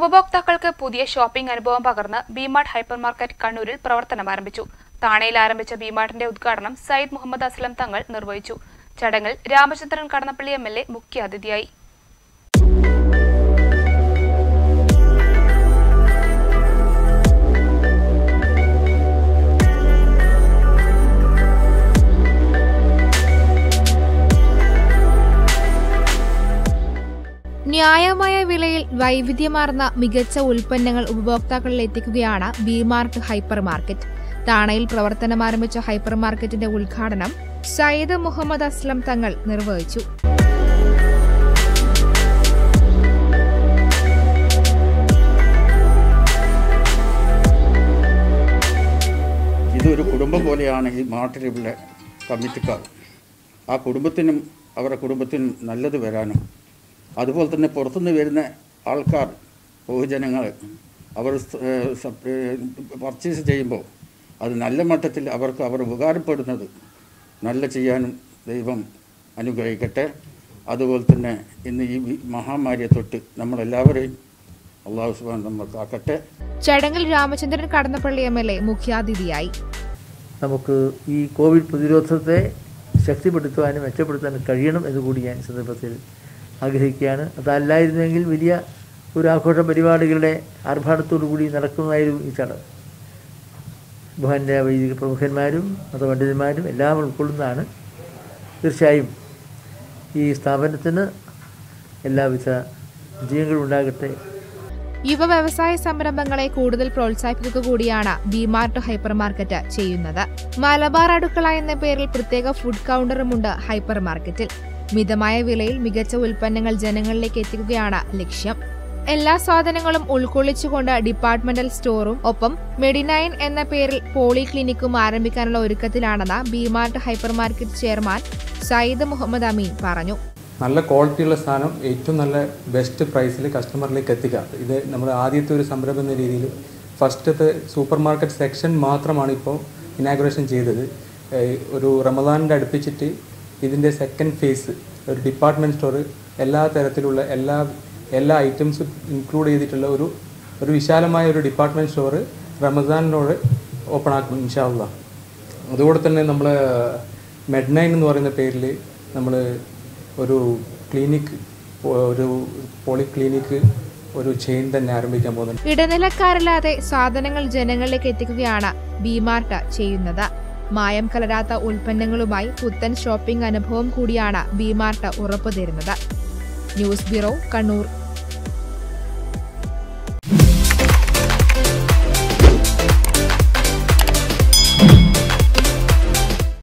ഉപഭോക്താക്കൾക്ക് പുതിയ ഷോപ്പിംഗ് അനുഭവം പകർന്ന് ബിമാർട്ട് ഹൈപ്പർ മാർക്കറ്റ് കണ്ണൂരിൽ പ്രവർത്തനം ആരംഭിച്ചു താണയിൽ ആരംഭിച്ച ബിമാർട്ടിന്റെ ഉദ്ഘാടനം സയ്യിദ് മുഹമ്മദ് അസ്ലം തങ്ങൾ നിർവഹിച്ചു ചടങ്ങിൽ Ramachandran Kadannappally M L A മുഖ്യാതിഥിയായി ന്യായമായ വിലയിൽ വൈവിധ്യമാർന്ന മികച്ച ഉൽപ്പന്നങ്ങൾ ഉപഭോക്താക്കളിൽ എത്തിക്കുകയാണ് ബിമാർട്ട് ഹൈപ്പർ മാർക്കറ്റ് താണയിൽ പ്രവർത്തനം ആരംഭിച്ച ഹൈപ്പർ മാർക്കറ്റിന്റെ ഉദ്ഘാടനം സയ്യിദ് മുഹമ്മദ് അസ്ലം തങ്ങൾ നിർവഹിച്ചു ഇതൊരു കുടുംബം പോലെയാണ് ഈ നാട്ടിലുള്ള കമ്മിറ്റിക്കാർ ആ കുടുംബത്തിനും അവരുടെ കുടുംബത്തിനും നല്ലത് വരാനും അതുപോലെ തന്നെ പുറത്തുനിന്ന് വരുന്ന ആൾക്കാർ പൊതുജനങ്ങൾ അവർ പർച്ചേസ് ചെയ്യുമ്പോൾ അത് നല്ല മട്ടത്തിൽ അവർക്ക് അവർ ഉപകാരപ്പെടുന്നത് നല്ല ചെയ്യാനും ദൈവം അനുഗ്രഹിക്കട്ടെ അതുപോലെ തന്നെ ഇന്ന് ഈ വി- മഹാമാരിയെ തൊട്ട് നമ്മളെല്ലാവരെയും അള്ളാഹു സുബാൻ നമ്മൾ കാക്കട്ടെ ചടങ്ങിൽ Ramachandran Kadannappally M L A മുഖ്യാതിഥിയായി നമുക്ക് ഈ കോവിഡ് പ്രതിരോധത്തെ ശക്തിപ്പെടുത്തുവാനും മെച്ചപ്പെടുത്താനും കഴിയണം എന്ന് കൂടി ഞാൻ ഈ സന്ദർഭത്തിൽ ആഗ്രഹിക്കുകയാണ് അതല്ലായിരുന്നെങ്കിൽ വലിയ ഒരു ആഘോഷ പരിപാടികളുടെ ആർഭാടത്തോടു കൂടി നടക്കുന്നതായിരുന്നു ഈ ചടങ്ങ് ബഹുമാൻ്റെ വൈദിക പ്രമുഖന്മാരും മതപണ്ഡിതന്മാരും എല്ലാം ഉൾക്കൊള്ളുന്നതാണ് തീർച്ചയായും ഈ സ്ഥാപനത്തിന് എല്ലാവിധ വിജയങ്ങളും ഉണ്ടാകട്ടെ യുവ വ്യവസായ സംരംഭങ്ങളെ കൂടുതൽ പ്രോത്സാഹിപ്പിക്കുക കൂടിയാണ് ബിമാർട്ട് ഹൈപ്പർ മാർക്കറ്റ് ചെയ്യുന്നത് മലബാർ അടുക്കള എന്ന പേരിൽ പ്രത്യേക ഫുഡ് കൗണ്ടറുമുണ്ട് ഹൈപ്പർ മാർക്കറ്റിൽ മിതമായ വിലയിൽ മികച്ച ഉൽപ്പന്നങ്ങൾ ജനങ്ങളിലേക്ക് എത്തിക്കുകയാണ് ലക്ഷ്യം എല്ലാ സാധനങ്ങളും ഉൾക്കൊള്ളിച്ചുകൊണ്ട് ഡിപ്പാർട്ട്മെന്റൽ സ്റ്റോറും ഒപ്പം മെഡിനൈൻ എന്ന പേരിൽ പോളി ക്ലിനിക്കും ആരംഭിക്കാനുള്ള ഒരുക്കത്തിലാണെന്ന് BMart hyper market chairman Sayyid Muhammad Ameen പറഞ്ഞു നല്ല ക്വാളിറ്റിയുള്ള സാധനം ഏറ്റവും നല്ല ബെസ്റ്റ് പ്രൈസിൽ കസ്റ്റമറിലേക്ക് എത്തിക്കുക ഇത് നമ്മുടെ ആദ്യത്തെ ഒരു സംരംഭം എന്ന രീതിയിൽ ഫസ്റ്റത്തെ സൂപ്പർ മാർക്കറ്റ് സെക്ഷൻ മാത്രമാണ് ഇപ്പോൾ ഇനാഗുറേഷൻ ചെയ്തത് ഏഹ് ഒരു റമദാനിൻ്റെ അടുപ്പിച്ചിട്ട് ഇതിൻ്റെ സെക്കൻഡ് ഫേസ് ഒരു ഡിപ്പാർട്ട്മെൻറ്റ് സ്റ്റോർ എല്ലാ തരത്തിലുള്ള എല്ലാ എല്ലാ ഐറ്റംസും ഇൻക്ലൂഡ് ചെയ്തിട്ടുള്ള ഒരു ഒരു വിശാലമായ ഒരു ഡിപ്പാർട്ട്മെൻറ്റ് സ്റ്റോർ റമദാനിനോട് ഓപ്പൺ ആക്കും ഇൻഷാല്ല അതുകൂടെ തന്നെ നമ്മൾ മെഡ്നൈൻ എന്ന് പറയുന്ന പേരിൽ നമ്മൾ ഒരു ക്ലിനിക്ക് ഒരു പോളി ക്ലിനിക്ക് ഒരു ചെയിൻ തന്നെ ആരംഭിക്കാൻ പോകുന്നുണ്ട് ഇടനിലക്കാരില്ലാതെ സാധനങ്ങൾ ജനങ്ങളിലേക്ക് എത്തിക്കുകയാണ് ബിമാർട്ട് ചെയ്യുന്നത് മായം കലരാത്ത ഉൽപ്പന്നങ്ങളുമായി പുത്തൻ ഷോപ്പിംഗ് അനുഭവം കൂടിയാണ് ബിമാർട്ട് ഉറപ്പുതരുന്നത് ന്യൂസ് ബ്യൂറോ കണ്ണൂർ